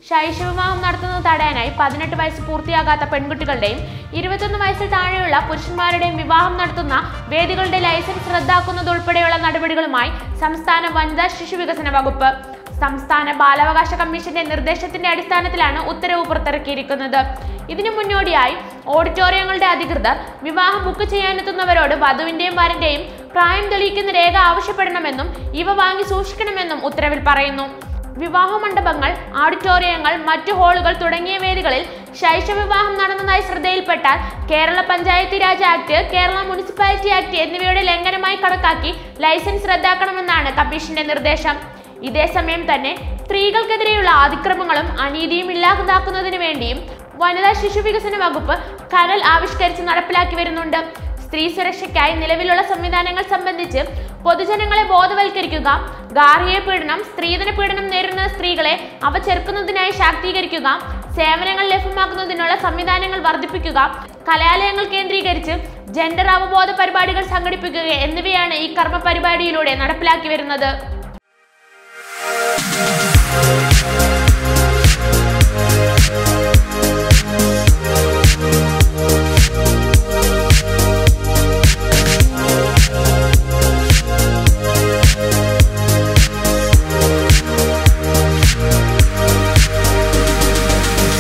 ശൈശവവിവാഹം നടത്തുന്നത് തടയാനായി പതിനെട്ട് വയസ്സ് പൂർത്തിയാകാത്ത പെൺകുട്ടികളുടെയും ഇരുപത്തൊന്ന് വയസ്സിൽ താഴെയുള്ള പുരുഷന്മാരുടെയും വിവാഹം നടത്തുന്ന വേദികളുടെ ലൈസൻസ് റദ്ദാക്കുന്നതുൾപ്പെടെയുള്ള നടപടികളുമായി സംസ്ഥാന വനിതാ ശിശു വികസന വകുപ്പ് സംസ്ഥാന ബാലാവകാശ കമ്മീഷന്റെ നിർദ്ദേശത്തിന്റെ അടിസ്ഥാനത്തിലാണ് ഉത്തരവ് പുറത്തിറക്കിയിരിക്കുന്നത് ഇതിനു മുന്നോടിയായി ഓഡിറ്റോറിയങ്ങളുടെ അധികൃതർ വിവാഹം ബുക്ക് ചെയ്യാനെത്തുന്നവരോട് വധുവിന്റെയും വരന്റെയും പ്രായം തെളിയിക്കുന്ന രേഖ ആവശ്യപ്പെടണമെന്നും ഇവ വാങ്ങി സൂക്ഷിക്കണമെന്നും ഉത്തരവിൽ പറയുന്നു വിവാഹ മണ്ഡപങ്ങൾ ഓഡിറ്റോറിയങ്ങൾ മറ്റു ഹാളുകൾ തുടങ്ങിയ വേദികളിൽ ശൈശവവിവാഹം നടന്നതായി ശ്രദ്ധയിൽപ്പെട്ടാൽ Kerala Panchayati Raj act Kerala municipality act എന്നിവയുടെ ലംഘനമായി കണക്കാക്കി ലൈസൻസ് റദ്ദാക്കണമെന്നാണ് കമ്മീഷന്റെ നിർദ്ദേശം ഇതേസമയം തന്നെ സ്ത്രീകൾക്കെതിരെയുള്ള അതിക്രമങ്ങളും അനീതിയും ഇല്ലാതാക്കുന്നതിനു വേണ്ടിയും വനിതാ ശിശു വികസന വകുപ്പ് കരൽ ആവിഷ്കരിച്ച് നടപ്പിലാക്കി വരുന്നുണ്ട് സ്ത്രീ സുരക്ഷയ്ക്കായി നിലവിലുള്ള സംവിധാനങ്ങൾ സംബന്ധിച്ച് പൊതുജനങ്ങളെ ബോധവൽക്കരിക്കുക ഗാർഹിക പീഡനം സ്ത്രീധന പീഡനം നേരിടുന്ന സ്ത്രീകളെ അവ ചെറുക്കുന്നതിനായി ശാക്തീകരിക്കുക സേവനങ്ങൾ ലഭ്യമാക്കുന്നതിനുള്ള സംവിധാനങ്ങൾ വർദ്ധിപ്പിക്കുക കലാലയങ്ങൾ കേന്ദ്രീകരിച്ച് ജെൻഡർ അവബോധ പരിപാടികൾ സംഘടിപ്പിക്കുക എന്നിവയാണ് ഈ കർമ്മ പരിപാടിയിലൂടെ നടപ്പിലാക്കി വരുന്നത്